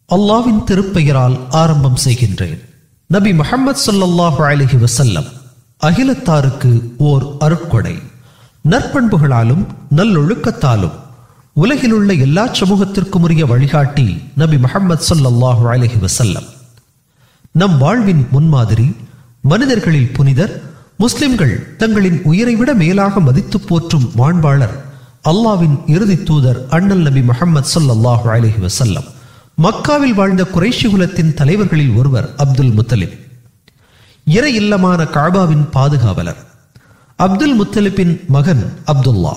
அல்லாவின் திருப்பெயரால் ஆரம்பம் செய்கின்றேன் நபி முஹம்மது ஸல்லல்லாஹு அலைஹி வஸல்லம் அகிலத்தாருக்கு ஓர் அருட்கொடை நற்பண்புகளாலும் நல்லொழுக்கத்தாலும் உலகிலுள்ள எல்லா சமூகத்திற்கும் உரிய வழிகாட்டி நபி முஹம்மது ஸல்லல்லாஹு அலைஹி வஸல்லம் நம் வாழ்வின் முன்மாதிரி மனிதர்களில் புனிதர் முஸ்லிம்கள் தங்களின் உயிரை விட மேலாக மதித்து போற்றும் மாண்பாளர் அல்லாவின் இறுதி தூதர் அண்ணல் நபி முஹம்மது ஸல்லல்லாஹு அலைஹி வஸல்லம் மக்காவில் வாழ்ந்த குறைஷி குலத்தின் தலைவர்களில் ஒருவர் அப்துல் முத்தலிப் இறை இல்லமான காபாவின் பாதுகாவலர் அப்துல் முத்தலிப்பின் மகன் அப்துல்லா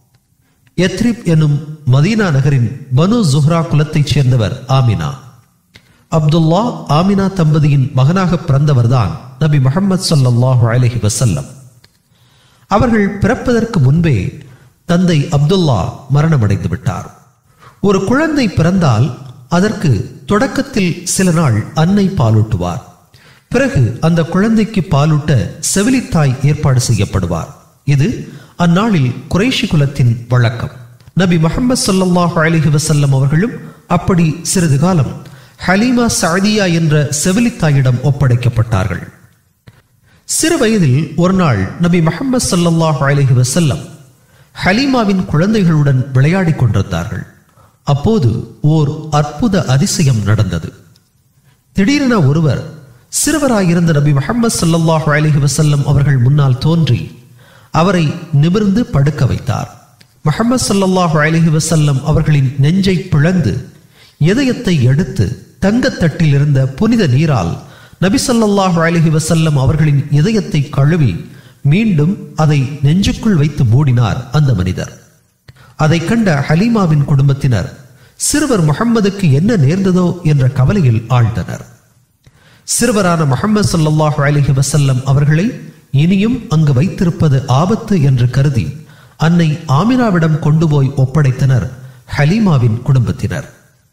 எத்ரிப் எனும் மதீனா நகரின் பனு ஜுஹ்ரா குலத்தைச் சேர்ந்தவர் ஆமினா அப்துல்லா ஆமினா தம்பதியின் மகனாக பிறந்தவர்தான் நபி முஹம்மது ஸல்லல்லாஹு அலைஹி வஸல்லம் அவர்கள் பிறப்பதற்கு முன்பே தந்தை அப்துல்லா மரணமடைந்து விட்டார் ஒரு குழந்தை பிறந்தால் அதற்கு தொடக்கத்தில் சில நாள் அன்னை பாலூட்டுவார் பிறகு அந்த குழந்தைக்கு பாலூட்ட செவிலித்தாய் ஏற்பாடு செய்யப்படுவார் இது அந்நாளில் குறைஷி குலத்தின் வழக்கம் நபி முஹம்மது ஸல்லல்லாஹு அலைஹி வஸல்லம் அவர்களும் அப்படி சிறிது காலம் ஹலீமா சஅதியா என்ற செவிலித்தாயிடம் ஒப்படைக்கப்பட்டார்கள் சிறு வயதில் ஒரு நாள் நபி முஹம்மது ஸல்லல்லாஹு அலைஹி வஸல்லம் ஹலீமாவின் குழந்தைகளுடன் விளையாடிக் கொண்டிருந்தார்கள் அப்போது ஓர் அற்புத அதிசயம் நடந்தது திடீரென ஒருவர் சிறுவராயிருந்த நபி முஹம்மது ஸல்லல்லாஹு அலைஹி வஸல்லம் அவர்கள் முன்னால் தோன்றி அவரை நிமிர்ந்து படுக்க வைத்தார் முஹம்மது ஸல்லல்லாஹு அலைஹி வஸல்லம் அவர்களின் நெஞ்சை பிளந்து இதயத்தை எடுத்து தங்கத்தட்டில் இருந்த புனித நீரால் நபி ஸல்லல்லாஹு அலைஹி வஸல்லம் அவர்களின் இதயத்தை கழுவி மீண்டும் அதை நெஞ்சுக்குள் வைத்து மூடினார் அந்த மனிதர் அதை கண்ட ஹலீமாவின் குடும்பத்தினர் சிறுவர் முகம்மதுக்கு என்ன நேர்ந்ததோ என்ற கவலையில் ஆழ்ந்தனர் சிறுவரான முகமது ஸல்லல்லாஹு அலைஹி வஸல்லம் அவர்களை இனியும் அங்கு வைத்திருப்பது ஆபத்து என்று கருதி அன்னை ஆமினாவிடம் கொண்டு போய் ஒப்படைத்தனர் ஹலீமாவின் குடும்பத்தினர்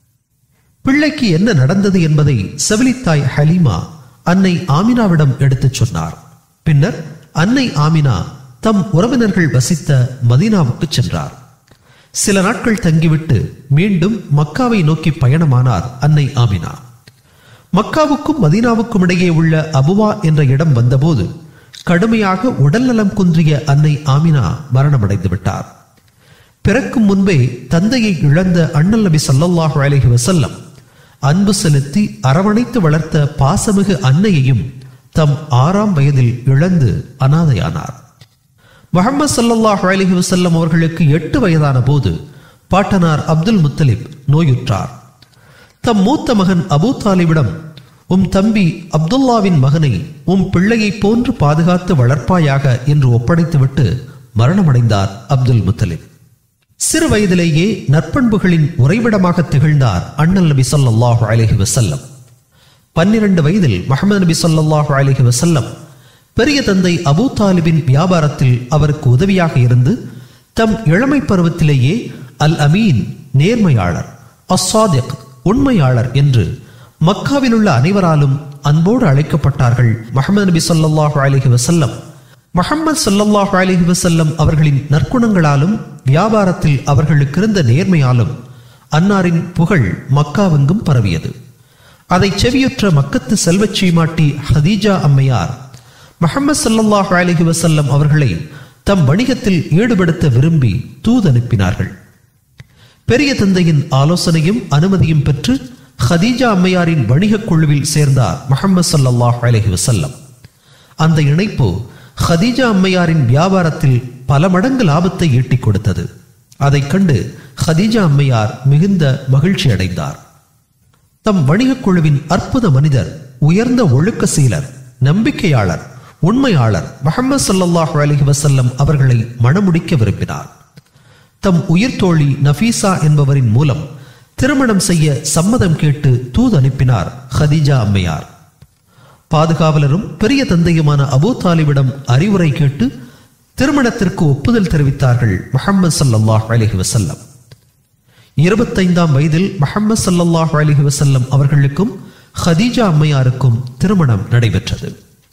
பிள்ளைக்கு என்ன நடந்தது என்பதை செவிலித்தாய் ஹலீமா அன்னை ஆமினாவிடம் எடுத்துச் சொன்னார் பின்னர் அன்னை ஆமினா தம் உறவினர்கள் வசித்த மதீனாவுக்கு சென்றார் சில நாட்கள் தங்கிவிட்டு மீண்டும் மக்காவை நோக்கி பயணமானார் அன்னை ஆமினா மக்காவுக்கும் மதீனாவுக்கும் இடையே உள்ள அபுவா என்ற இடம் வந்தபோது கடுமையாக உடல்நலம் குன்றிய அன்னை ஆமினா மரணமடைந்து விட்டார் பிறக்கும் முன்பே தந்தையை இழந்த அண்ணல் நபி ஸல்லல்லாஹு அலைஹி வஸல்லம் அன்பு செலுத்தி அரவணைத்து வளர்த்த பாசமிகு அன்னையையும் தம் ஆறாம் வயதில் இழந்து அனாதையானார் முஹம்மது ஸல்லல்லாஹு அலைஹி வஸல்லம் அவர்களுக்கு எட்டு வயதான போது பாட்டனார் அப்துல் முத்தலிப் நோயுற்றார் தம் மூத்த மகன் அபூ தாலிபிடம் உம் தம்பி அப்துல்லாவின் மகனை உம் பிள்ளையைப் போன்று பாதுகாத்து வளர்ப்பாயாக என்று ஒப்படைத்துவிட்டு மரணமடைந்தார் அப்துல் முத்தலிப் சிறு வயதிலேயே நற்பண்புகளின் உறைவிடமாக திகழ்ந்தார் அண்ணல் நபி ஸல்லல்லாஹு அலைஹி வஸல்லம் பன்னிரண்டு வயதில் முஹம்மது நபி ஸல்லல்லாஹு அலைஹி வஸல்லம் பெரிய தந்தை அபூ தாலிபின் வியாபாரத்தில் அவருக்கு உதவியாக இருந்து தம் இளமை பருவத்திலேயே அல் அமீன் நேர்மையாளர் அஸ்ஸாதிக் உண்மையாளர் என்று மக்காவில் உள்ள அனைவராலும் அன்போடு அழைக்கப்பட்டார்கள் முஹம்மது நபி ஸல்லல்லாஹு அலைஹி வஸல்லம் முஹம்மது ஸல்லல்லாஹு அலைஹி வஸல்லம் அவர்களின் நற்குணங்களாலும் வியாபாரத்தில் அவர்களுக்கு இருந்த நேர்மையாலும் அன்னாரின் புகழ் மக்காவெங்கும் பரவியது அதை செவியுற்ற மக்கத்து செல்வச் சீமாட்டி ஹதீஜா அம்மையார் முஹம்மது ஸல்லல்லாஹு அலைஹி வஸல்லம் அவர்களை தம் வணிகத்தில் ஈடுபடுத்த விரும்பி தூதனுப்பினார்கள் பெரிய தந்தையின் ஆலோசனையும் அனுமதியும் பெற்று ஹதீஜா அம்மையாரின் வணிகக் குழுவில் சேர்ந்தார் முஹம்மது ஸல்லல்லாஹு அலைஹி வஸல்லம் அந்த இணைப்பு ஹதீஜா அம்மையாரின் வியாபாரத்தில் பல மடங்கு லாபத்தை ஈட்டிக் கொடுத்தது அதைக் கண்டு ஹதீஜா அம்மையார் மிகுந்த மகிழ்ச்சி அடைந்தார் தம் வணிகக் குழுவின் அற்புத மனிதர் உயர்ந்த ஒழுக்க சீலர் நம்பிக்கையாளர் உண்மையாளர் முஹம்மது ஸல்லல்லாஹு அலைஹி வஸல்லம் அவர்களை மணமுடிக்க விரும்பினார் தம் உயிர் தோழி நஃபீசா என்பவரின் மூலம் திருமணம் செய்ய சம்மதம் கேட்டு தூது அனுப்பினார் ஹதீஜா அம்மையார் பாதுகாவலரும் பெரிய தந்தையுமான அபூ தாலிபிடம் அறிவுரை கேட்டு திருமணத்திற்கு ஒப்புதல் தெரிவித்தார்கள் முஹம்மது ஸல்லல்லாஹு அலைஹி வஸல்லம் இருபத்தைந்தாம் வயதில் முஹம்மது ஸல்லல்லாஹு அலைஹி வஸல்லம் அவர்களுக்கும் ஹதீஜா அம்மையாருக்கும் திருமணம் நடைபெற்றது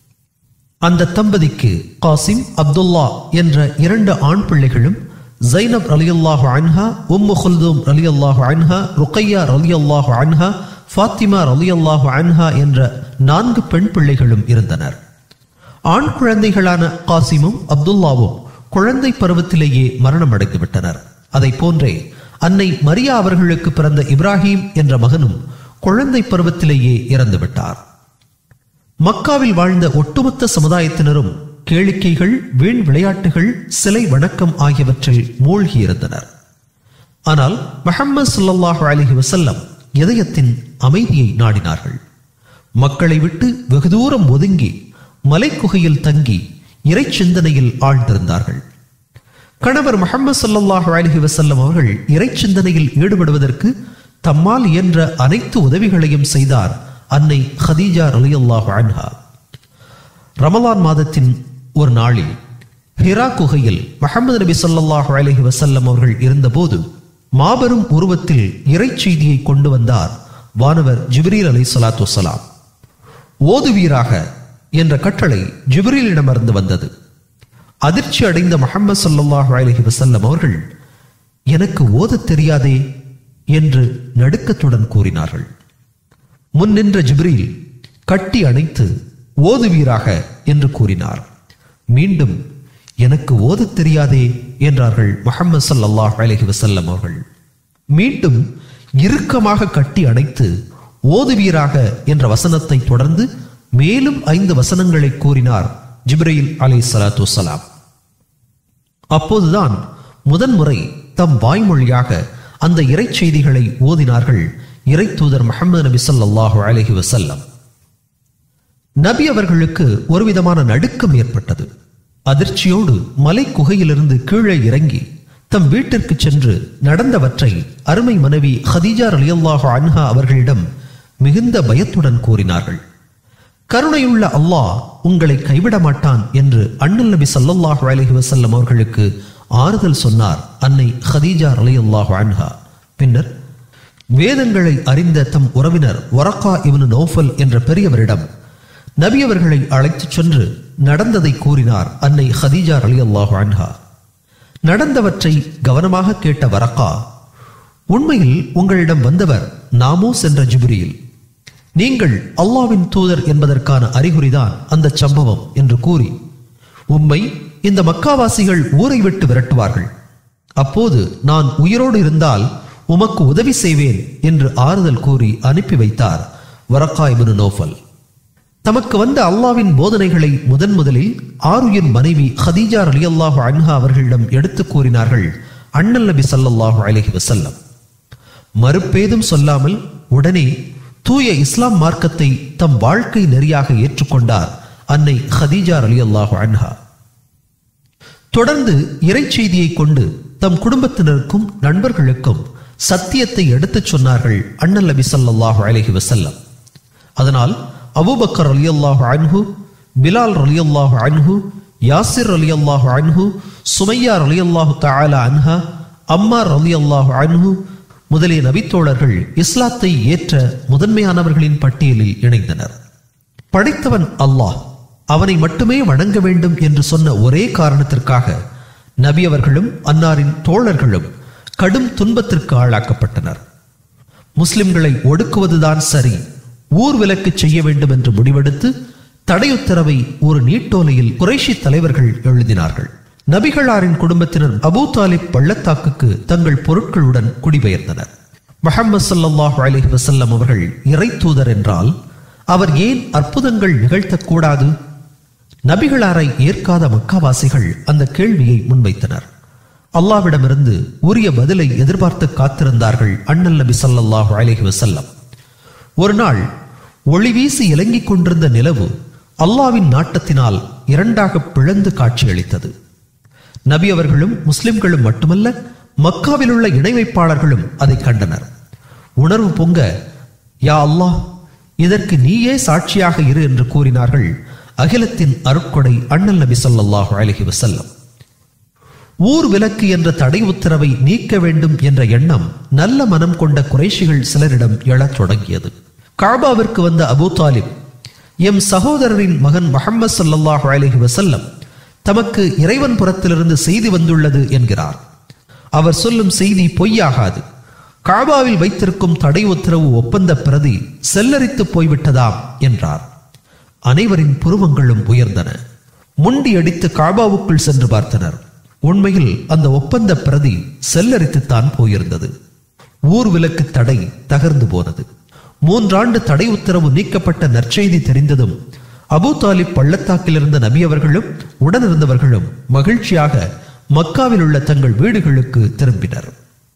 அந்த தம்பதிக்கு காசிம் அப்துல்லா என்ற இரண்டு ஆண் பிள்ளைகளும் ஜைனப் ரலியல்லாஹு அன்ஹா உம்மு குல்தூம் ரலியல்லாஹு அன்ஹா ருக்கையா ரலியல்லாஹு அன்ஹா ஃபாத்திமா ரலியல்லாஹு அன்ஹா என்ற நான்கு பெண் பிள்ளைகளும் இருந்தனர் ஆண் குழந்தைகளான காசிமும் அப்துல்லாவும் குழந்தை பருவத்திலேயே மரணம் அடைந்து விட்டனர் அதை போன்றே அன்னை மரியா அவர்களுக்கு பிறந்த இப்ராஹிம் என்ற மகனும் குழந்தை பருவத்திலேயே இறந்து விட்டார் மக்காவில் வாழ்ந்த ஒட்டுமொத்த சமுதாயத்தினரும் கேளிக்கைகள் வீண் விளையாட்டுகள் சிலை வணக்கம் ஆகியவற்றில் மூழ்கியிருந்தனர் ஆனால் முஹம்மது ஸல்லல்லாஹு அலைஹி வஸல்லம் இதயத்தின் அமைதியை நாடினார்கள் மக்களை விட்டு வெகு தூரம் ஒதுங்கி மலைக்குகையில் தங்கி இறை சிந்தனையில் ஆழ்ந்திருந்தார்கள் கணவர் முஹம்மது ஸல்லல்லாஹு அலைஹி வஸல்லம் அவர்கள் இறை சிந்தனையில் ஈடுபடுவதற்கு தம்மால் இயன்ற அனைத்து உதவிகளையும் செய்தார் அன்னை ஹதீஜா ரலியல்லாஹு அன்ஹா ரமலான் மாதத்தின் ஒரு நாளில் ஹிரா குகையில் முஹம்மது நபி ஸல்லல்லாஹு அலைஹி வஸல்லம் அவர்கள் இருந்தபோது மாபெரும் உருவத்தில் இறை செய்தியை கொண்டு வந்தார் வானவர் ஜிப்ரீல் அலை சலாத்து வசலாம் ஓதுவீராக என்ற கட்டளை ஜிப்ரீலிடமிருந்து வந்தது அதிர்ச்சி அடைந்த முஹம்மது ஸல்லல்லாஹு அலைஹி வஸல்லம் அவர்கள் எனக்கு ஓதத் தெரியாதே என்று நடுக்கத்துடன் கூறினார்கள் முன் நின்ற ஜிப்ரீல் கட்டி அணைத்து ஓதுவீராக என்று கூறினார் மீண்டும் எனக்கு ஓதத் தெரியாதே என்றார்கள் முஹம்மது ஸல்லல்லாஹு அலைஹி வஸல்லம் அவர்கள் மீண்டும் இறுக்கமாக கட்டி அணைத்து ஓதுவீராக என்ற வசனத்தை தொடர்ந்து மேலும் ஐந்து வசனங்களை கூறினார் ஜிப்ரீல் அலை சலாத்து வசலாம் அப்போதுதான் முதன்முறை தம் வாய்மொழியாக அந்த இறை செய்திகளை ஓதினார்கள் இறை தூதர் முகமது நபி ஸல்லல்லாஹு அலைஹி வஸல்லம் நபி அவர்களுக்கு ஒரு விதமான நடுக்கம் ஏற்பட்டது அதிர்ச்சியோடு மலை குகையிலிருந்து கீழே இறங்கி தம் வீட்டிற்கு சென்று நடந்தவற்றை அருமை மனைவி ஹதீஜா ரலியல்லாஹு அன்ஹா அவர்களிடம் மிகுந்த பயத்துடன் கூறினார்கள் கருணையுள்ள அல்லாஹ் உங்களை கைவிட மாட்டான் என்று அண்ணல் நபி ஸல்லல்லாஹு அலைஹி வஸல்லம் அவர்களுக்கு ஆறுதல் சொன்னார் அன்னை ஹதீஜா ரலியல்லாஹு அன்ஹா பின்னர் வேதங்களை அறிந்த தம் உறவினர் வரக்கா இவனு நௌஃபல் என்ற பெரியவரிடம் நபி அவர்களை அழைத்துச் சென்று நடந்ததை கூறினார் அன்னை ஹதீஜா ரலியல்லாஹு அன்ஹா நடந்தவற்றை கவனமாக கேட்ட வரக்கா உண்மையில் உங்களிடம் வந்தவர் நாமூஸ் என்ற ஜிப்ரீல் நீங்கள் அல்லாவின் தூதர் என்பதற்கான அறிகுறிதான் அந்த சம்பவம் என்று கூறி உம்மை இந்த மக்காவாசிகள் ஊரை விட்டு விரட்டுவார்கள் அப்போது நான் உயிரோடு இருந்தால் உமக்கு உதவி செய்வேன் என்று ஆறுதல் கூறி அனுப்பி வைத்தார் வரக்கா இப்னு நோஃபல் தமக்கு வந்த அல்லாவின் போதனைகளை முதன் முதலில் ஆருயின் மனைவி ஹதீஜா ரலியல்லாஹு அன்ஹா அவர்களிடம் எடுத்து கூறினார்கள் அண்ணல் நபி ஸல்லல்லாஹு அலைஹி வஸல்லம் மறுப்பேதும் சொல்லாமல் உடனே தூய இஸ்லாம் மார்க்கத்தை தம் வாழ்க்கை நெறியாக ஏற்றுக்கொண்டார் அன்னை ஹதீஜா ரலியல்லாஹு அன்ஹா தொடர்ந்து இறை செய்தியை கொண்டு தம் குடும்பத்தினருக்கும் நண்பர்களுக்கும் சத்தியத்தை எடுத்துச் சொன்னார்கள் அண்ணல் நபி ஸல்லல்லாஹு அலைஹி வஸல்லம் அதனால் அபூபக்கர் ரலியல்லாஹு அன்ஹு பிலால் ரலியல்லாஹு அன்ஹு யாசிர் ரலியல்லாஹு அன்ஹு சுமையா ரலியல்லாஹு தஆலா அன்ஹா அம்மார் ரலியல்லாஹு அன்ஹு முதலிய நபித்தோழர்கள் இஸ்லாத்தை ஏற்ற முதன்மையானவர்களின் பட்டியலில் இணைந்தனர் படைத்தவன் அல்லாஹ் அவனை மட்டுமே வணங்க வேண்டும் என்று சொன்ன ஒரே காரணத்திற்காக நபி அவர்களும் அன்னாரின் தோழர்களும் கடும் துன்பத்திற்கு ஆளாக்கப்பட்டனர் முஸ்லிம்களை ஒடுக்குவதுதான் சரி ஊர் விலக்கு செய்ய வேண்டும் என்று முடிவெடுத்து தடையுத்தரவை ஒரு நீட்டோலையில் குறைஷி தலைவர்கள் எழுதினார்கள் நபிகளாரின் குடும்பத்தினர் அபூ தாலிப் பள்ளத்தாக்குக்கு தங்கள் பொருட்களுடன் குடிபெயர்ந்தனர் முஹம்மது ஸல்லல்லாஹு அலைஹி வஸல்லம் அவர்கள் இறை தூதர் என்றால் அவர் ஏன் அற்புதங்கள் நிகழ்த்தக்கூடாது நபிகளாரை ஏற்காத மக்காவாசிகள் அந்த கேள்வியை முன்வைத்தனர் அல்லாவிடமிருந்து உரிய பதிலை எதிர்பார்த்து காத்திருந்தார்கள் அண்ணல் நபி ஸல்லல்லாஹு அலைஹி வஸல்லம் ஒரு நாள் ஒளி வீசி இலங்கிக் கொண்டிருந்த நிலவு அல்லாவின் நாட்டத்தினால் இரண்டாக பிளந்து காட்சியளித்தது நபி அவர்களும் முஸ்லிம்களும் மட்டுமல்ல மக்காவில் உள்ள இணை வைப்பாளர்களும் அதை கண்டனர் உணர்வு பொங்க யா அல்லாஹ் இதற்கு நீயே சாட்சியாக இரு என்று கூறினார்கள் அகிலத்தின் அருட்கொடை அண்ணல் நபி ஸல்லல்லாஹு அலைஹி வஸல்லம் ஊர் விலக்கு என்ற தடை உத்தரவை நீக்க வேண்டும் என்ற எண்ணம் நல்ல மனம் கொண்ட குறைஷிகள் சிலரிடம் எழத் தொடங்கியது காபாவிற்கு வந்த அபூ தாலிப் எம் சகோதரரின் மகன் முஹம்மது ஸல்லல்லாஹு அலைஹி வஸல்லம் தமக்கு இறைவன் புறத்திலிருந்து செய்தி வந்துள்ளது என்கிறார் அவர் சொல்லும் செய்தி பொய்யாகாது காபாவில் வைத்திருக்கும் தடை உத்தரவு ஒப்பந்த பிரதி செல்லரித்து போய்விட்டதாம் என்றார் அனைவரின் புருவங்களும் உயர்ந்தன முண்டி அடித்து காபாவுக்குள் சென்று பார்த்தனர் உண்மையில் அந்த ஒப்பந்த பிரதி செல்லரித்துத்தான் போயிருந்தது ஊர் விலக்கு தடை தகர்ந்து போனது மூன்றாண்டு தடை உத்தரவு நீக்கப்பட்ட நற்செய்தி தெரிந்ததும் அபு தாலிப் பள்ளத்தாக்கில் இருந்த நபி அவர்களும் உடனிருந்தவர்களும் மகிழ்ச்சியாக மக்காவில் உள்ள தங்கள் வீடுகளுக்கு திரும்பினர்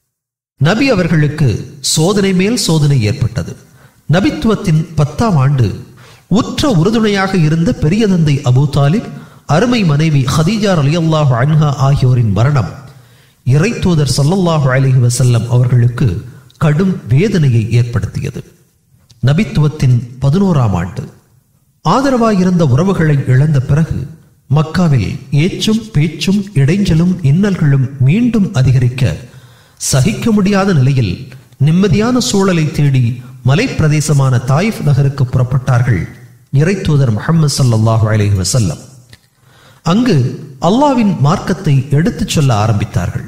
நபி அவர்களுக்கு சோதனை மேல் சோதனை ஏற்பட்டது நபித்துவத்தின் பத்தாம் ஆண்டு உற்ற உறுதுணையாக இருந்த பெரிய தந்தை அபு தாலிப் அருமை மனைவி ஹதீஜா அலி அல்லாஹ் அன்ஹா ஆகியோரின் மரணம் இறை தூதர் சல்லல்லாஹு அலிஹி வசல்லம் அவர்களுக்கு கடும் வேதனையை ஏற்படுத்தியது நபித்துவத்தின் பதினோராம் ஆண்டு ஆதரவாயிருந்த உறவுகளை இழந்த பிறகு மக்காவில் ஏச்சும் பேச்சும் இடைஞ்சலும் இன்னல்களும் மீண்டும் அதிகரிக்க சகிக்க முடியாத நிலையில் நிம்மதியான சூழலை தேடி மலைப்பிரதேசமான தாயிஃப் நகருக்கு புறப்பட்டார்கள் இறை தூதர் முகமது சல்லாஹு அலஹி வசல்லம் அங்கு அல்லாவின் மார்க்கத்தை எடுத்துச் சொல்ல ஆரம்பித்தார்கள்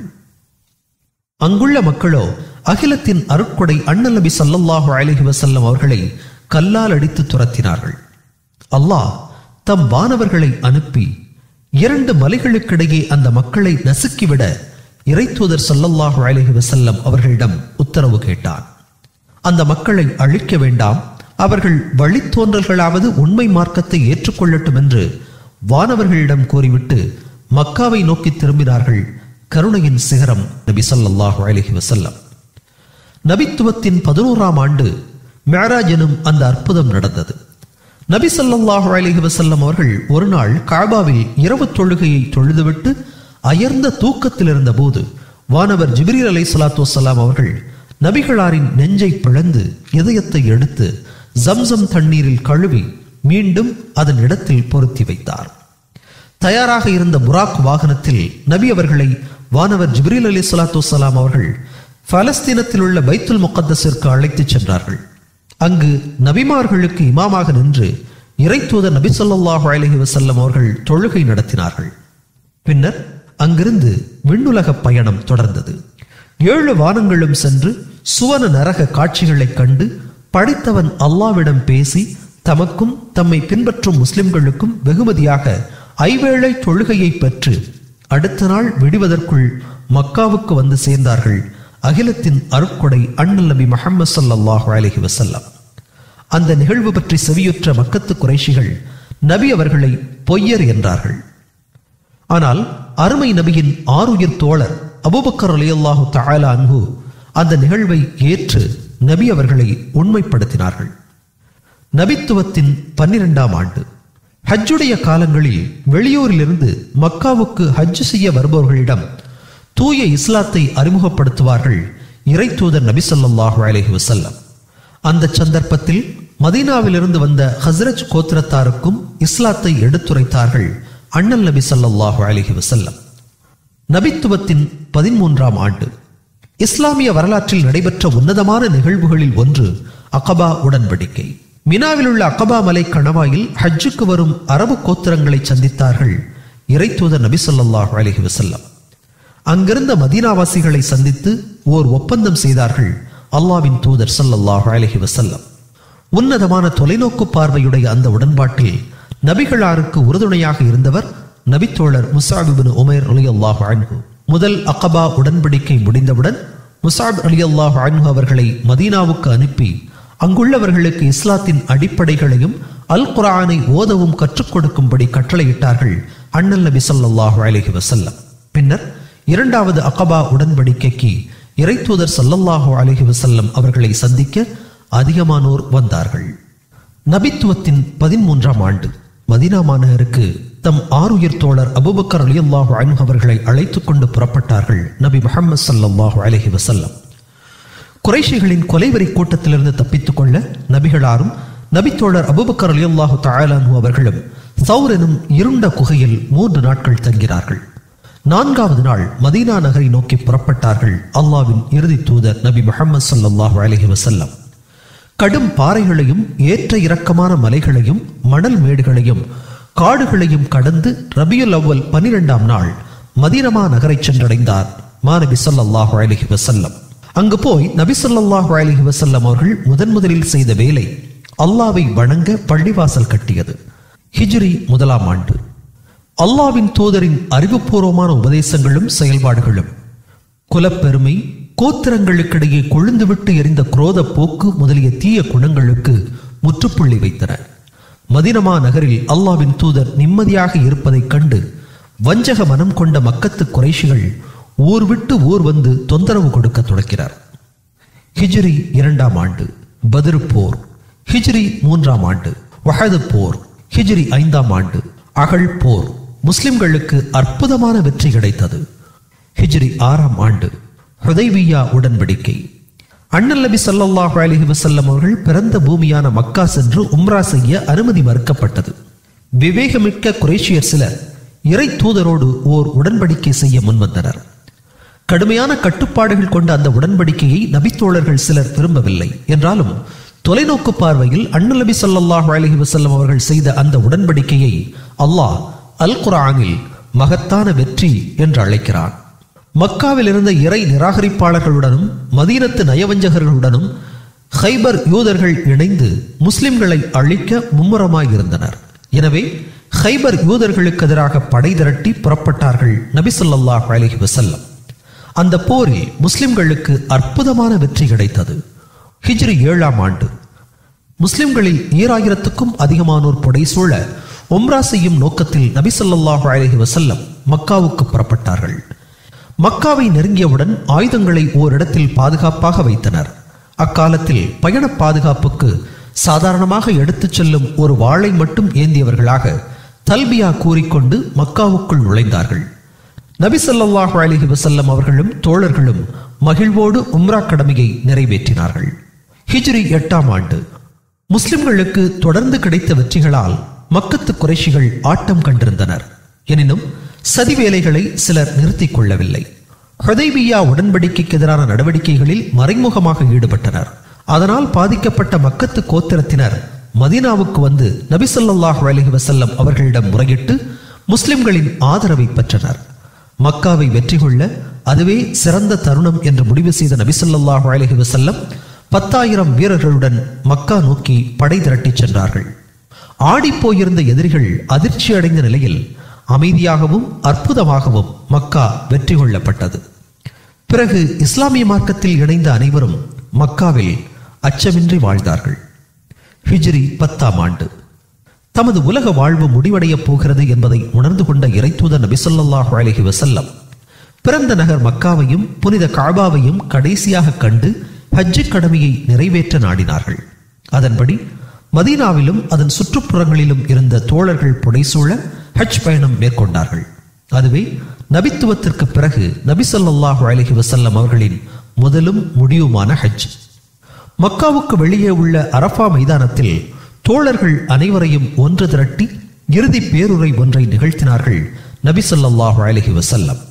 அங்குள்ள மக்களோ அகிலத்தின் அருட்கொடை அண்ணல் நபி சல்லல்லாஹு அலஹி வசல்லம் அவர்களை கல்லால் அடித்து துரத்தினார்கள் அல்லாஹ் தம் வானவர்களை அனுப்பி இரண்டு மலைகளுக்கிடையே அந்த மக்களை நசுக்கிவிட இறைத்தூதர் சல்லல்லாஹு அலஹி வசல்லம் அவர்களிடம் உத்தரவு கேட்டான் அந்த மக்களை அழிக்க வேண்டாம் அவர்கள் வழித்தோன்றல்களாவது உண்மை மார்க்கத்தை ஏற்றுக்கொள்ளட்டும் என்று வானவர்களிடம் கூறிவிட்டு மக்காவை நோக்கி திரும்பினார்கள் கருணையின் சிகரம் நபி சல்லாஹூ அலஹி வசல்லம் நபித்துவத்தின் பதினோராம் ஆண்டு மேராஜ் எனும் அந்த அற்புதம் நடந்தது நபி சல்லாஹூ அலஹி வசல்லம் அவர்கள் ஒரு நாள் காபாவில் இரவு தொழுகையை தொழுதுவிட்டு அயர்ந்த தூக்கத்தில் இருந்த போது வானவர் ஜிப்ரீல் அலை சலாத்து வசலாம் அவர்கள் நபிகளாரின் நெஞ்சை பிளந்து இதயத்தை எடுத்து ஜம்சம் தண்ணீரில் கழுவி மீண்டும் அதன் இடத்தில் பொருத்தி வைத்தார் தயாராக இருந்த புராக் வாகனத்தில் நபி அவர்களை வானவர் ஜிப்ரீல் அலி சலாத்து வலாம் அவர்கள் பலஸ்தீனத்தில் உள்ள பைத்துல் முகத்தஸிற்கு அழைத்துச் சென்றார்கள் அங்கு நபிமார்களுக்கு இமாமாக நின்று இறை தூதர் நபி சொல்லாஹு அலஹி வசல்லம் அவர்கள் தொழுகை நடத்தினார்கள் பின்னர் அங்கிருந்து விண்ணுலக பயணம் தொடர்ந்தது ஏழு வானங்களும் சென்று சுவன நரக காட்சிகளைக் கண்டு படைத்தவன் அல்லாவிடம் பேசி தமக்கும் தம்மை பின்பற்றும் முஸ்லிம்களுக்கும் வெகுமதியாக ஐவேளை தொழுகையை பெற்று அடுத்த நாள் விடுவதற்குள் மக்காவுக்கு வந்து சேர்ந்தார்கள் அகிலத்தின் அருட்கொடை அண்ணல் நபி முகமது சல்லாஹு அலஹி வசல்லம் அந்த நிகழ்வு பற்றி செவியுற்ற மக்கத்து குறைஷிகள் நபி அவர்களை பொய்யர் என்றார்கள் ஆனால் அருமை நபியின் ஆறுயிர் தோழர் அபுபக்கர் அலி அல்லாஹு தாலா அன்பு அந்த நிகழ்வை ஏற்று நபி அவர்களை உண்மைப்படுத்தினார்கள் நபித்துவத்தின் பன்னிரெண்டாம் ஆண்டு ஹஜ்ஜுடைய காலங்களில் வெளியூரிலிருந்து மக்காவுக்கு ஹஜ் செய்ய வருபவர்களிடம் தூய இஸ்லாத்தை அறிமுகப்படுத்துவார்கள் இறை தூதர் நபி சொல்லாஹு அலஹி வசல்லம் அந்த சந்தர்ப்பத்தில் மதீனாவிலிருந்து வந்த ஹசரஜ் கோத்திரத்தாருக்கும் இஸ்லாத்தை எடுத்துரைத்தார்கள் அண்ணல் நபி சல்லாஹூ அலஹி வசல்லம் நபித்துவத்தின் பதிமூன்றாம் ஆண்டு இஸ்லாமிய வரலாற்றில் நடைபெற்ற உன்னதமான நிகழ்வுகளில் ஒன்று அகபா உடன்படிக்கை மினாவில் உள்ள அகபா மலை கணவாயில் ஹஜ்ஜுக்கு வரும் அரபு கோத்திரங்களை சந்தித்தார்கள் இறை தூதர் நபி சொல்லாஹு அலஹி வசல்லம் அங்கிருந்த மதீனாவாசிகளை சந்தித்து ஓர் ஒப்பந்தம் செய்தார்கள் அல்லாவின் தூதர் சல்லல்லாஹு அலஹி வசல்லம் உன்னதமான தொலைநோக்கு பார்வையுடைய அந்த உடன்பாட்டில் நபிகளாருக்கு உறுதுணையாக இருந்தவர் நபித்தோழர் முசாபிபின் உமேர் அலி அல்லாஹு அன்ஹு முதல் அகபா உடன்படிக்கை முடிந்தவுடன் முசாப் அலி அல்லாஹு அன்ஹு அவர்களை மதீனாவுக்கு அனுப்பி அங்குள்ளவர்களுக்கு இஸ்லாத்தின் அடிப்படைகளையும் அல் குரானை ஓதவும் கற்றுக் கொடுக்கும்படி கட்டளையிட்டார்கள் அண்ணல் நபி சொல்லாஹு அலஹி வசல்லம் பின்னர் இரண்டாவது அகபா உடன்படிக்கைக்கு இறை தூதர் சல்லல்லாஹு அலஹி வசல்லம் அவர்களை சந்திக்க அதிகமானோர் வந்தார்கள் நபித்துவத்தின் பதிமூன்றாம் ஆண்டு மதினா மாநகருக்கு தம் ஆறுயிர் தோழர் அபுபக்கர் அலி அல்லாஹு அன்ஹு அவர்களை அழைத்துக் கொண்டு புறப்பட்டார்கள் நபி முகமது சல்லாஹு அலஹி வசல்லம் குறைஷிகளின் கொலைவரி கூட்டத்திலிருந்து தப்பித்துக் கொள்ள நபிகளாரும் நபித்தோழர் அபுபக்கர் அலி அல்லாஹு தாயலானு அவர்களும் சௌர் எனும் இருண்ட குகையில் மூன்று நாட்கள் தங்கிறார்கள் நான்காவது நாள் மதீனா நகரை நோக்கி புறப்பட்டார்கள் அல்லாவின் இறுதி தூதர் நபி முகமது சல்லாஹு அலஹி வசல்லம் கடும் பாறைகளையும் ஏற்ற இறக்கமான மலைகளையும் மணல் மேடுகளையும் காடுகளையும் கடந்து ரபியுல் அவ்வல் பனிரெண்டாம் நாள் மதீனமா நகரை சென்றடைந்தார் மாநபி சல்லாஹு அலஹி வசல்லம் அங்கு போய் நபி ஸல்லல்லாஹு அலைஹி வஸல்லம் அவர்கள் முதன் முதலில் செய்த வேலை அல்லாவை வணங்க பள்ளிவாசல் கட்டியது ஹிஜ்ரி முதலாம் ஆண்டு அல்லாவின் தூதரின் அறிவுபூர்வமான உபதேசங்களும் செயல்பாடுகளும் குலப்பெருமை கோத்திரங்களுக்கிடையே கொழுந்துவிட்டு எரிந்த குரோத போக்கு முதலிய தீய குணங்களுக்கு முற்றுப்புள்ளி வைத்தன மதினமா நகரில் அல்லாவின் தூதர் நிம்மதியாக இருப்பதைக் கண்டு வஞ்சக மனம் கொண்ட மக்கத்து குறைஷிகள் ஊர் விட்டு ஊர் வந்து தொந்தரவு கொடுக்க தொடக்கிறார் ஹிஜ்ரி இரண்டாம் ஆண்டு பத்ரு போர் ஹிஜ்ரி மூன்றாம் ஆண்டு வஹது போர் ஹிஜ்ரி ஐந்தாம் ஆண்டு அகழ் போர் முஸ்லிம்களுக்கு அற்புதமான வெற்றி கிடைத்தது ஹிஜ்ரி ஆறாம் ஆண்டு ஹுதைபியா உடன்படிக்கை அண்ணல் நபி ஸல்லல்லாஹு அலைஹி வஸல்லம் அவர்கள் பிறந்த பூமியான மக்கா சென்று உம்ரா செய்ய அனுமதி மறுக்கப்பட்டது விவேகமிக்க குரேஷியர் சிலர் இறை தூதரோடு ஓர் உடன்படிக்கை செய்ய முன்வந்தனர் கடுமையான கட்டுப்பாடுகள் கொண்ட அந்த உடன்படிக்கையை நபித்தோழர்கள் சிலர் விரும்பவில்லை என்றாலும் தொலைநோக்கு பார்வையில் அண்ணல் நபி ஸல்லல்லாஹு அலைஹி வஸல்லம் அவர்கள் செய்த அந்த உடன்படிக்கையை அல்லாஹ் அல் குர்ஆனில் மகத்தான வெற்றி என்று அழைக்கிறான் மக்காவில் இருந்த இறை நிராகரிப்பாளர்களுடனும் மதீனத்து நயவஞ்சகர்களுடனும் ஹைபர் யூதர்கள் இணைந்து முஸ்லிம்களை அழிக்க மும்முரமாய் இருந்தனர் எனவே ஹைபர் யூதர்களுக்கு எதிராக படை திரட்டி புறப்பட்டார்கள் நபி ஸல்லல்லாஹு அலைஹி வஸல்லம் அந்த போரில் முஸ்லிம்களுக்கு அற்புதமான வெற்றி கிடைத்தது ஹிஜ்ரி ஏழாம் ஆண்டு முஸ்லிம்களில் ஈராயிரத்துக்கும் அதிகமானோர் புடைசூழ உம்ரா செய்யும் நோக்கத்தில் நபி ஸல்லல்லாஹு அலைஹி வஸல்லம் மக்காவுக்கு புறப்பட்டார்கள் மக்காவை நெருங்கியவுடன் ஆயுதங்களை ஓரிடத்தில் பாதுகாப்பாக வைத்தனர் அக்காலத்தில் பயண பாதுகாப்புக்கு சாதாரணமாக எடுத்துச் செல்லும் ஒரு வாளை மட்டும் ஏந்தியவர்களாக தல்பியா கூறிக்கொண்டு மக்காவுக்குள் நுழைந்தார்கள் நபி ஸல்லல்லாஹு அலைஹி வஸல்லம் அவர்களும் தோழர்களும் மகிழ்வோடு உம்ரா கடமையை நிறைவேற்றினார்கள் ஹிஜ்ரி எட்டாம் ஆண்டு முஸ்லிம்களுக்கு தொடர்ந்து கிடைத்த வெற்றிகளால் மக்கத்து குறைஷிகள் ஆட்டம் கண்டிருந்தனர் எனினும் சதி வேலைகளை சிலர் நிறுத்திக் கொள்ளவில்லை ஹுதைபியா உடன்படிக்கைக்கு எதிரான நடவடிக்கைகளில் மறைமுகமாக ஈடுபட்டனர் அதனால் பாதிக்கப்பட்ட மக்கத்து கோத்திரத்தினர் மதீனாவுக்கு வந்து நபி ஸல்லல்லாஹு அலைஹி வஸல்லம் அவர்களிடம் முறையிட்டு முஸ்லிம்களின் ஆதரவை பெற்றனர் மக்காவை வெற்றி கொள்ள அதுவே சிறந்த தருணம் என்று முடிவு செய்த நபி ஸல்லல்லாஹு அலைஹி வஸல்லம் பத்தாயிரம் வீரர்களுடன் மக்கா நோக்கி படை திரட்டிச் சென்றார்கள் ஆடிப்போயிருந்த எதிரிகள் அதிர்ச்சி அடைந்த நிலையில் அமைதியாகவும் அற்புதமாகவும் மக்கா வெற்றி கொள்ளப்பட்டது பிறகு இஸ்லாமிய மார்க்கத்தில் இணைந்த அனைவரும் மக்காவில் அச்சமின்றி வாழ்ந்தார்கள் ஹிஜ்ரி பத்தாம் ஆண்டு தமது உலக வாழ்வு முடிவடையப் போகிறது என்பதை உணர்ந்து கொண்ட இறைத்தூதர் நபி ஸல்லல்லாஹு அலைஹி வஸல்லம் பிறந்த நகர் மக்காவையும் புனித காபாவையும் கடைசியாக கண்டு ஹஜ்ஜி கடமையை நிறைவேற்ற நாடினார்கள் அதன்படி மதீனாவிலும் அதன் சுற்றுப்புறங்களிலும் இருந்த தோழர்கள் புடைசூழ ஹஜ் பயணம் மேற்கொண்டார்கள் அதுவே நபித்துவத்திற்கு பிறகு நபி ஸல்லல்லாஹு அலைஹி வஸல்லம் அவர்களின் முதலும் முடிவுமான ஹஜ் மக்காவுக்கு வெளியே உள்ள அரஃபா மைதானத்தில் தோழர்கள் அனைவரையும் ஒன்று திரட்டி இறுதி பேருரை ஒன்றை நிகழ்த்தினார்கள் நபி ஸல்லல்லாஹு அலைஹி வஸல்லம்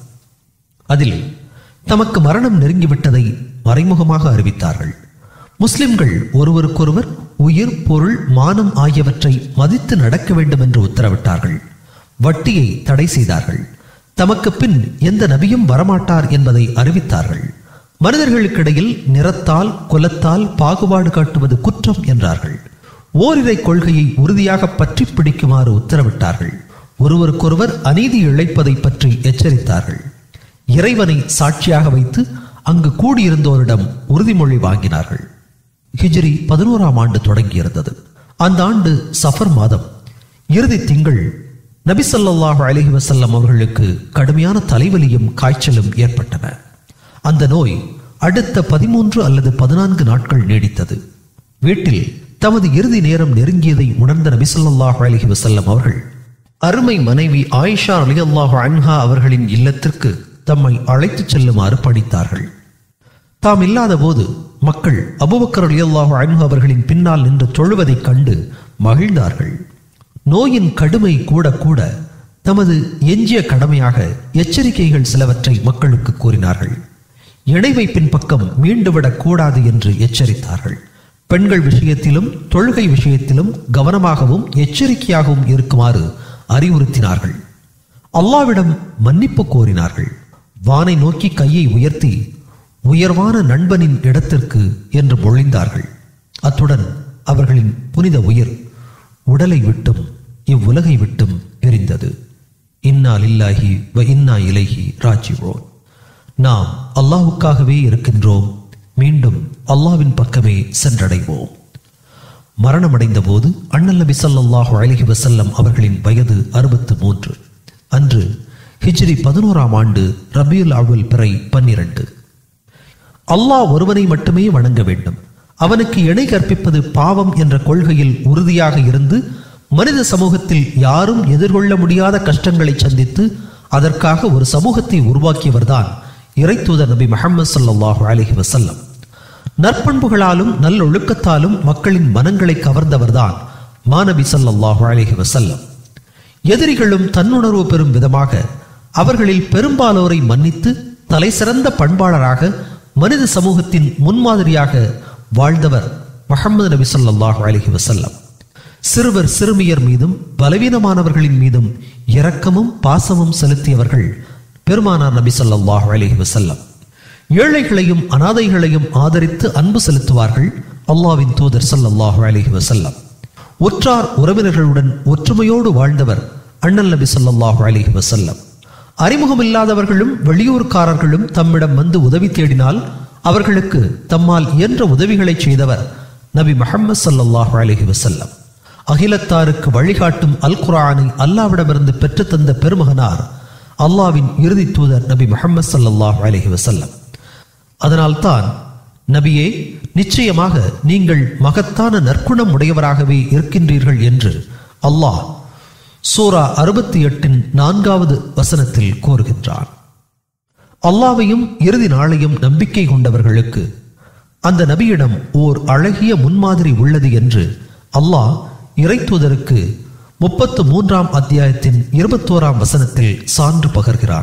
அதில் தமக்கு மரணம் நெருங்கிவிட்டதை மறைமுகமாக அறிவித்தார்கள் முஸ்லிம்கள் ஒருவருக்கொருவர் உயிர் பொருள் மானம் ஆகியவற்றை மதித்து நடக்க வேண்டும் என்று உத்தரவிட்டார்கள் வட்டியை தடை செய்தார்கள் தமக்கு பின் எந்த நபியும் வரமாட்டார் என்பதை அறிவித்தார்கள் மனிதர்களுக்கிடையில் நிறத்தால் குலத்தால் பாகுபாடு காட்டுவது குற்றம் என்றார்கள் ஓரிரை கொள்கையை உறுதியாக பற்றி பிடிக்குமாறு உத்தரவிட்டார்கள் ஒருவருக்கொருவர் அநீதி இழைப்பதை பற்றி எச்சரித்தார்கள் இறைவனை சாட்சியாக வைத்து அங்கு கூடியிருந்தோரிடம் உறுதிமொழி வாங்கினார்கள் ஹிஜ்ரி பதினோராம் ஆண்டு தொடங்கியிருந்தது அந்த ஆண்டு சஃபர் மாதம் இறுதி திங்கள் நபி ஸல்லல்லாஹு அலைஹி வஸல்லம் அவர்களுக்கு கடுமையான தலைவலியும் காய்ச்சலும் ஏற்பட்டன அந்த நோய் அடுத்த பதிமூன்று அல்லது பதினான்கு நாட்கள் நீடித்தது வீட்டில் தமது இறுதி நேரம் நெருங்கியதை உணர்ந்த நபி ஸல்லல்லாஹு அலைஹி வஸல்லம் அவர்கள் அருமை மனைவி ஆயிஷா ரலியல்லாஹு அன்ஹா அவர்களின் இல்லத்திற்கு தம்மை அழைத்துச் செல்லுமாறு பணித்தார்கள் தாம் இல்லாத போது மக்கள் அபுபக்கர் ரலியல்லாஹு அன்ஹு அவர்களின் பின்னால் நின்று தொழுவதைக் கண்டு மகிழ்ந்தார்கள் நோயின் கடுமை கூட கூட தமது எஞ்சிய கடமையாக எச்சரிக்கைகள் சிலவற்றை மக்களுக்கு கூறினார்கள் இணை வைப்பின் பக்கம் மீண்டுவிடக் கூடாது என்று எச்சரித்தார்கள் பெண்கள் விஷயத்திலும் தொழுகை விஷயத்திலும் கவனமாகவும் எச்சரிக்கையாகவும் இருக்குமாறு அறிவுறுத்தினார்கள் அல்லாவிடம் மன்னிப்பு கோரினார்கள் வானை நோக்கி கையை உயர்த்தி உயர்வான நண்பனின் இடத்திற்கு என்று மொழிந்தார்கள் அத்துடன் அவர்களின் புனித உயிர் உடலை விட்டும் இவ்வுலகை விட்டும் பிரிந்தது இன்னா லில்லாஹி வ இன்னா இலைஹி ராஜிவோன் நாம் அல்லாஹுக்காகவே இருக்கின்றோம் மீண்டும் அல்லாவின் பக்கமே சென்றடைவோம் மரணமடைந்த போது அண்ணல் நபி ஸல்லல்லாஹு அலைஹி வஸல்லம் அவர்களின் வயது அறுபத்து மூன்று அன்று ஹிஜ்ரி பதினோராம் ஆண்டு ரபியுல் அவ்வல் பிறை பன்னிரண்டு அல்லாஹ் ஒருவனை மட்டுமே வணங்க வேண்டும் அவனுக்கு இணை கற்பிப்பது பாவம் என்ற கொள்கையில் உறுதியாக இருந்து மனித சமூகத்தில் யாரும் எதிர்கொள்ள முடியாத கஷ்டங்களை சந்தித்து அதற்காக ஒரு சமூகத்தை உருவாக்கியவர்தான் இறைத்தூதர் நபி முஹம்மது ஸல்லல்லாஹு அலைஹி வஸல்லம் நற்பண்புகளாலும் நல்லொழுக்கத்தாலும் மக்களின் மனங்களை கவர்ந்தவர்தான் மாநபி ஸல்லல்லாஹு அலைஹி வஸல்லம் எதிரிகளும் தன்னுணர்வு பெறும் விதமாக அவர்களில் பெரும்பாலோரை மன்னித்து தலை சிறந்த பண்பாளராக மனித சமூகத்தின் முன்மாதிரியாக வாழ்ந்தவர் முஹம்மது நபி ஸல்லல்லாஹு அலைஹி வஸல்லம் சிறுவர் சிறுமியர் மீதும் பலவீனமானவர்களின் மீதும் இரக்கமும் பாசமும் செலுத்தியவர்கள் பெருமானார் நபி ஸல்லல்லாஹு அலைஹி வஸல்லம் ஏழைகளையும் அனாதைகளையும் ஆதரித்து அன்பு செலுத்துவார்கள் அல்லாவின் தூதர் ஸல்லல்லாஹு அலைஹி வஸல்லம் உற்றார் உறவினர்களுடன் ஒற்றுமையோடு வாழ்ந்தவர் அண்ணல் நபி ஸல்லல்லாஹு அலைஹி வஸல்லம் அறிமுகமில்லாதவர்களும் வெளியூர்காரர்களும் தம்மிடம் வந்து உதவி தேடினால் அவர்களுக்கு தம்மால் இயன்ற உதவிகளை செய்தவர் நபி முஹம்மது ஸல்லல்லாஹு அலைஹி வஸல்லம் அகிலத்தாருக்கு வழிகாட்டும் அல் குர்ஆனை அல்லாவிடமிருந்து பெற்றுத்தந்த பெருமகனார் அல்லாவின் இறுதி தூதர் நபி முஹம்மது ஸல்லல்லாஹு அலைஹி வஸல்லம் அதனால்தான் நபியே நிச்சயமாக நீங்கள் மகத்தான நற்குணம் உடையவராகவே இருக்கின்றீர்கள் என்று அல்லாஹ் சூரா அறுபத்தி எட்டின் நான்காவது வசனத்தில் கூறுகின்றான் அல்லாவையும் இறுதி நாளையும் நம்பிக்கை கொண்டவர்களுக்கு அந்த நபியிடம் ஓர் அழகிய முன்மாதிரி உள்ளது என்று அல்லாஹ் இறைத்தூதருக்கு முப்பத்து மூன்றாம் அத்தியாயத்தின் இருபத்தோராம் வசனத்தில் சான்று பகர்கிறார்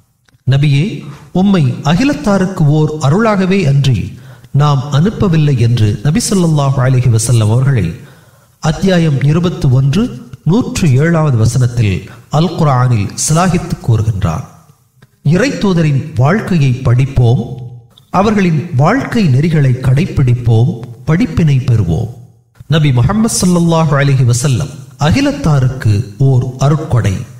நபியே உம்மை அகிலத்தாருக்கு ஓர் அருளாகவே அன்றி நாம் அனுப்பவில்லை என்று நபி ஸல்லல்லாஹு அலைஹி வஸல்லம் அவர்களை அத்தியாயம் இருபத்தி ஒன்று நூற்று ஏழாவது வசனத்தில் அல் குர்ஆனில் சிலாகித்து கூறுகின்றார் இறைத்தூதரின் வாழ்க்கையை படிப்போம் அவர்களின் வாழ்க்கை நெறிகளை கடைப்பிடிப்போம் படிப்பினை பெறுவோம் நபி முஹம்மது ஸல்லல்லாஹு அலைஹி வஸல்லம் அகிலத்தாருக்கு ஓர் அருட்கொடை